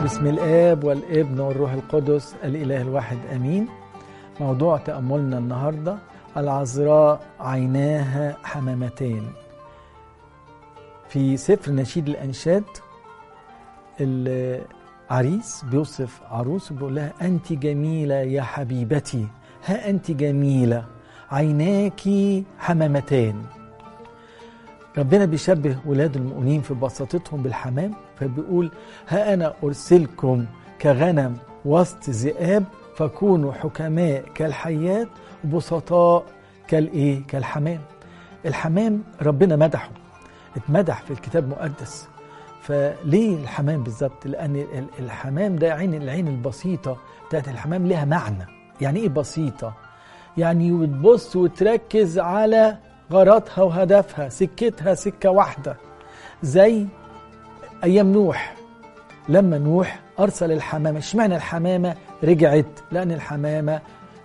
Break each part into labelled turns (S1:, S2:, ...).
S1: باسم الآب والابن والروح القدس الإله الواحد أمين موضوع تأملنا النهاردة العذراء عيناها حمامتان في سفر نشيد الأنشاد العريس بيوصف عروسه بيقول لها أنت جميلة يا حبيبتي ها أنت جميلة عيناك حمامتان ربنا بيشبه ولاد المؤمنين في بساطتهم بالحمام فبيقول ها أنا أرسلكم كغنم وسط ذئاب فكونوا حكماء كالحيات وبسطاء كالإيه كالحمام الحمام ربنا مدحه اتمدح في الكتاب المقدس فليه الحمام بالظبط لأن الحمام ده عين العين البسيطة بتاعت الحمام لها معنى يعني إيه بسيطة يعني وتبص وتركز على غرضها وهدفها سكتها سكة واحدة زي أيام نوح لما نوح أرسل الحمامة اشمعنى الحمامة رجعت لأن الحمامة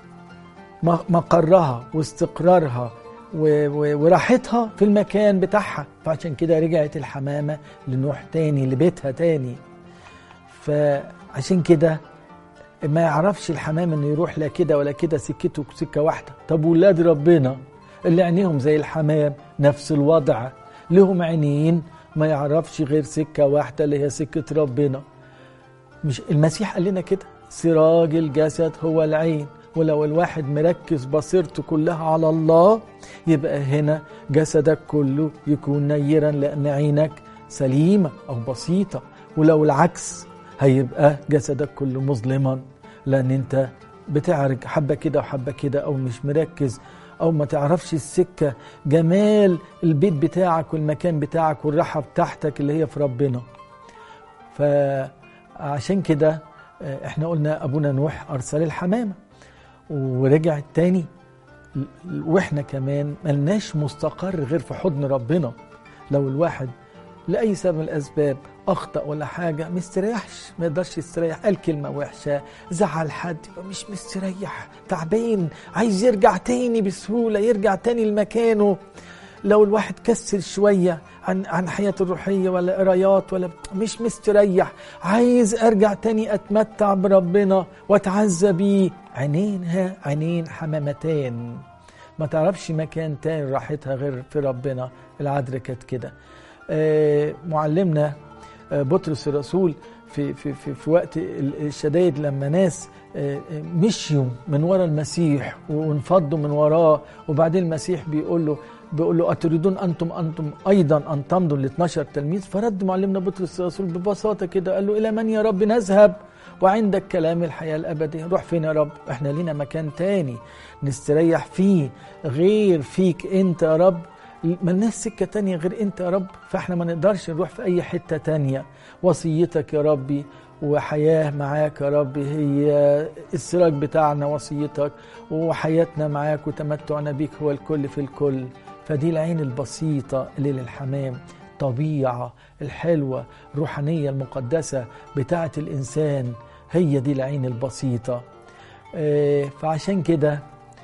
S1: مقرها واستقرارها وراحتها في المكان بتاعها فعشان كده رجعت الحمامة لنوح تاني لبيتها تاني فعشان كده ما يعرفش الحمام انه يروح لا كده ولا كده سكته سكة واحدة طب ولاد ربنا اللي عينيهم زي الحمام نفس الوضع لهم عينين ما يعرفش غير سكة واحدة اللي هي سكة ربنا مش المسيح قال لنا كده سراج الجسد هو العين ولو الواحد مركز بصيرته كلها على الله يبقى هنا جسدك كله يكون نيرا لأن عينك سليمة أو بسيطة ولو العكس هيبقى جسدك كله مظلما لأن أنت بتعرج حبة كده وحبة كده أو مش مركز أو ما تعرفش السكة جمال البيت بتاعك والمكان بتاعك والراحة بتاعتك اللي هي في ربنا فعشان كده احنا قلنا أبونا نوح أرسل الحمامة ورجع التاني واحنا كمان ملناش مستقر غير في حضن ربنا لو الواحد لأي سبب من الأسباب أخطأ ولا حاجة مستريحش ما يقدرش يستريح قال كلمة وحشة زعل حد مش مستريح تعبان عايز يرجع تاني بسهولة يرجع تاني لمكانه لو الواحد كسل شوية عن عن حياته الروحية ولا قرايات ولا مش مستريح عايز أرجع تاني أتمتع بربنا وأتعزى بيه عينينها عينين حمامتان ما تعرفش مكان تاني راحتها غير في ربنا العذراء كانت كده آه معلمنا آه بطرس الرسول في في في, في وقت الشدائد لما ناس آه مشيوا من ورا المسيح وانفضوا من وراه وبعدين المسيح بيقول له بيقول له أتريدون أنتم أنتم أيضا أن تمضوا ل 12 تلميذ فرد معلمنا بطرس الرسول ببساطة كده قال له إلى من يا رب نذهب وعندك كلام الحياة الأبدية روح فين يا رب احنا لينا مكان تاني نستريح فيه غير فيك انت يا رب ملناش سكة تانية غير انت يا رب فاحنا ما نقدرش نروح في اي حتة تانية وصيتك يا ربي وحياة معاك يا رب هي السراج بتاعنا وصيتك وحياتنا معاك وتمتعنا بيك هو الكل في الكل فدي العين البسيطة اللي للحمام طبيعة الحلوة الروحانية المقدسة بتاعة الإنسان هي دي العين البسيطة فعشان كده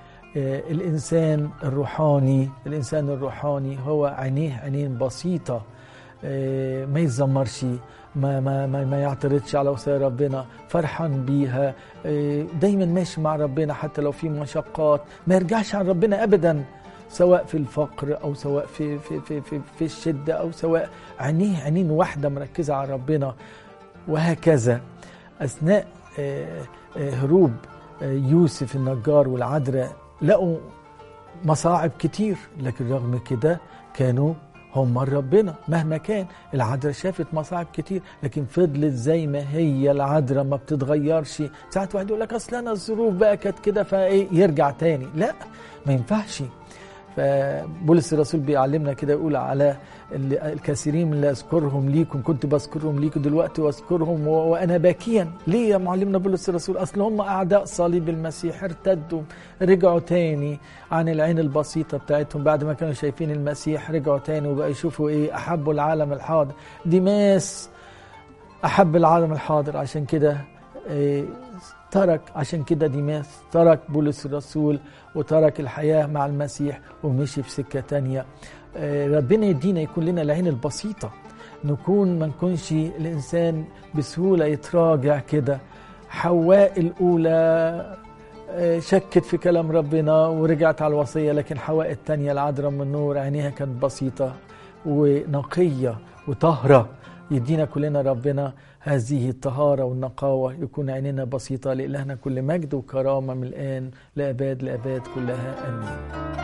S1: الإنسان الروحاني الإنسان الروحاني هو عينيه عينين بسيطة ما يتذمرش ما ما ما, ما يعترضش على وصايا ربنا فرحان بيها دايما ماشي مع ربنا حتى لو في مشقات ما يرجعش عن ربنا ابدا سواء في الفقر او سواء في في في في, في الشده او سواء عينيه عينين واحده مركزه على ربنا وهكذا اثناء هروب يوسف النجار والعذراء لقوا مصاعب كتير لكن رغم كده كانوا هم ربنا مهما كان العذراء شافت مصاعب كتير لكن فضلت زي ما هي العذراء ما بتتغيرش ساعات واحد يقول لك اصل انا الظروف بقى كانت كده فايه يرجع تاني لا ما ينفعش فبولس الرسول بيعلمنا كده يقول على الكثيرين من اللي اذكرهم ليكم كنت بذكرهم ليكم دلوقتي واذكرهم وانا باكيا ليه يا معلمنا بولس الرسول اصل هم اعداء صليب المسيح ارتدوا رجعوا تاني عن العين البسيطه بتاعتهم بعد ما كانوا شايفين المسيح رجعوا تاني وبقى يشوفوا ايه احبوا العالم الحاضر ديماس احب العالم الحاضر عشان كده إيه ترك عشان كده ديماس ترك بولس الرسول وترك الحياة مع المسيح ومشي في سكة تانية ربنا يدينا يكون لنا العين البسيطة نكون ما نكونش الإنسان بسهولة يتراجع كده حواء الأولى شكت في كلام ربنا ورجعت على الوصية لكن حواء التانية العذراء من النور عينيها كانت بسيطة ونقية وطهرة يدينا كلنا ربنا هذه الطهارة والنقاوة يكون عينينا بسيطة لإلهنا كل مجد وكرامة من الآن لأباد لأباد كلها آمين